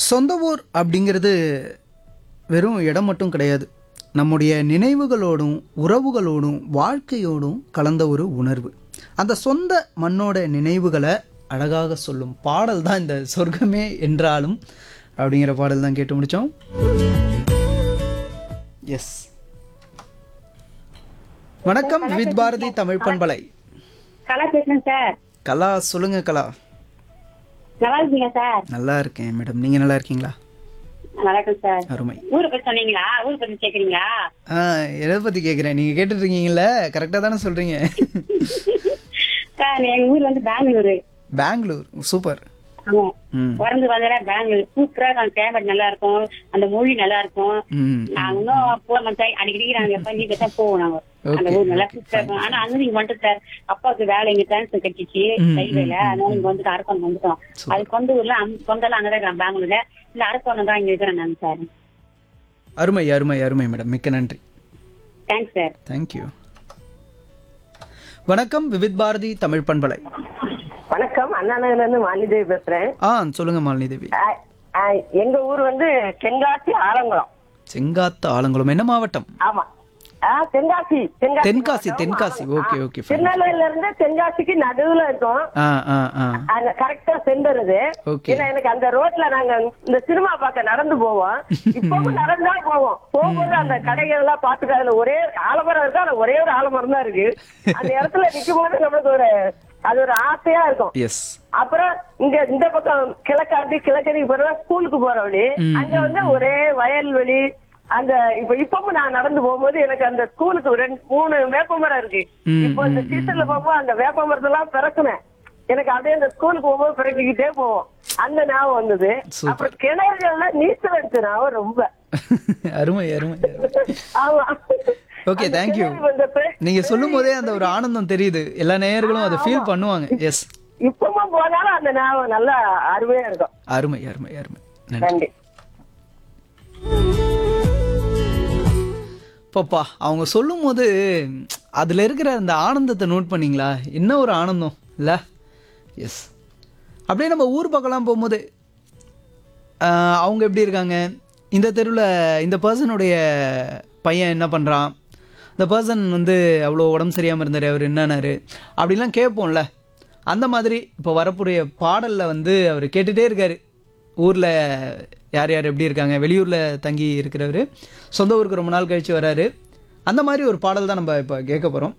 சொந்த ஊர் அப்படிங்கிறது வெறும் இடம் மட்டும் கிடையாது நம்முடைய நினைவுகளோடும் உறவுகளோடும் வாழ்க்கையோடும் கலந்த ஒரு உணர்வு அந்த சொந்த மண்ணோட நினைவுகளை அழகாக சொல்லும் பாடல் தான் இந்த சொர்க்கமே என்றாலும் அப்படிங்கிற பாடல் தான் கேட்டு முடித்தோம் எஸ் வணக்கம் வித் பாரதி தமிழ் பண்பலை கலா பேசுறேன் சார் கலா சொல்லுங்க கலா நல்லா இருக்கீங்க சார் நல்லா இருக்கேன் மேடம் நீங்க நல்லா இருக்கீங்களா நல்லா இருக்கேன் சார் அருமை ஊரை பத்தி சொன்னீங்களா ஊரை பத்தி கேக்குறீங்களா ஆ எதை பத்தி கேக்குறேன் நீங்க கேட்டுட்டு இருக்கீங்கல்ல கரெக்டா தானே சொல்றீங்க சார் எங்க ஊர் வந்து பெங்களூரு பெங்களூர் சூப்பர் ஆமா ம் பிறந்து வந்தா பெங்களூர் சூப்பரா இருக்கும் கிளைமேட் நல்லா இருக்கும் அந்த மொழி நல்லா இருக்கும் ம் நாங்க இன்னும் போக மாட்டோம் அடிக்கடி நாங்க எப்ப நீங்க தான் போவோம் நாங்க அந்த Okay, ஊர் நல்லா okay, சூப்பரா இருக்கும் ஆனா அங்க நீங்க வந்துட்டு சார் அப்பாவுக்கு வேலை இங்க டிரான்ஸ்பர் கட்டிச்சு ம், ரயில்வேல அதனால இங்க வந்துட்டு அரக்கோணம் வந்துட்டோம் Super. அது சொந்த ஊர்ல அங்க- சொந்த எல்லாம் அங்கதான் இருக்கிறேன் பெங்களூர்ல இல்ல அரக்கோணம் தான் இங்க இருக்கிறேன் நான் சார் அருமை அருமை அருமை மேடம் மிக்க நன்றி தேங்க்ஸ் சார் தேங்க்யூ வணக்கம் விவித் பாரதி தமிழ் பண்பலை வணக்கம் அண்ணா நகர்ல இருந்து மாலிதேவி பேசுறேன் ஆ சொல்லுங்க மாலினி தேவி ஆ, ஆ, எங்க ஊர் வந்து தென்காசி ஆலங்குளம் செங்காத்து ஆலங்குளம் என்ன மாவட்டம் ஆமா ஆ, தென்காசி தென்காசி மாவட்டம், தென்காசி ஆலங்குளம். ஓகே ஆ, ஓகே fine. திருநெல்வேலியில இருந்து தென்காசிக்கு நடுவுல இருக்கும் ஆ ஆ ஆ அந்த கரெக்டா சென்டருது Okay. ஏன்னா எனக்கு அந்த ரோட்ல நாங்க இந்த சினிமா பார்க்க நடந்து போவோம் இப்பவும் நடந்தா போவோம் போகும்போது அந்த கடைகள் எல்லாம் பாத்துட்டு அதுல ஒரே ஆலமரம் இருக்கு ஆனா ஒரே ஒரு ஆலமரம் தான் இருக்கு அந்த இடத்துல நிக்கும் போது நம்மளுக்கு ஒரு அது ஒரு ஆசையா இருக்கும் எஸ் அப்புறம் இங்க இந்த பக்கம் கிழக்காண்டி கிழக்கடிக்கு போற ஸ்கூலுக்கு போற வழி ம், அங்க வந்து ஒரே வயல்வெளி அந்த இப்ப இப்பவும் நான் நடந்து போகும்போது எனக்கு அந்த ஸ்கூலுக்கு ஒரு ரெண்டு மூணு வேப்பமரம் இருக்கு ம், இப்போ இந்த ம், சீசன்ல போகும்போது அந்த வேப்பமரத்தெல்லாம் பிறக்குனேன் எனக்கு அப்படியே அந்த ஸ்கூலுக்கு போகும்போது பிறக்கிக்கிட்டே போவோம் அந்த ஞாபகம் வந்தது Super. அப்புறம் கிணறுகள்ல நீச்சல் அடிச்ச ஞாபகம் ரொம்ப அருமை அருமை அருமை. ஆமா ஓகே அந்த தேங்க்யூ கிணறு வந்தப்ப நீங்க சொல்லும் போதே அந்த ஒரு ஆனந்தம் தெரியுது எல்லா நேயர்களும் அதை ஃபீல் பண்ணுவாங்க எஸ் இப்பவும் போனாலும் அந்த ஞாபகம் நல்லா அருமையா இருக்கும் அருமை அருமை அருமை நன்றி நன்றி பாப்பா அவங்க சொல்லும் போது அதில் இருக்கிற அந்த ஆனந்தத்தை நோட் பண்ணீங்களா என்ன ஒரு ஆனந்தம் இல்லை எஸ் அப்படியே நம்ம ஊர் பக்கம்லாம் போகும்போது ஆஹ், அவங்க எப்படி இருக்காங்க இந்த தெருவில் இந்த பர்சனுடைய பையன் என்ன பண்ணுறான் இந்த பர்சன் வந்து அவ்வளோ உடம்பு சரியாமல் இருந்தார் அவர் என்னன்னாரு அப்படிலாம் கேட்போம்ல அந்த மாதிரி இப்போ வரக்கூடிய பாடலில் வந்து அவர் கேட்டுகிட்டே இருக்காரு ஊரில் யார் யார் எப்படி இருக்காங்க வெளியூரில் தங்கி இருக்கிறவர் சொந்த ஊருக்கு ரொம்ப நாள் கழித்து வராரு அந்த மாதிரி ஒரு பாடல் தான் நம்ம இப்போ கேட்க போகிறோம்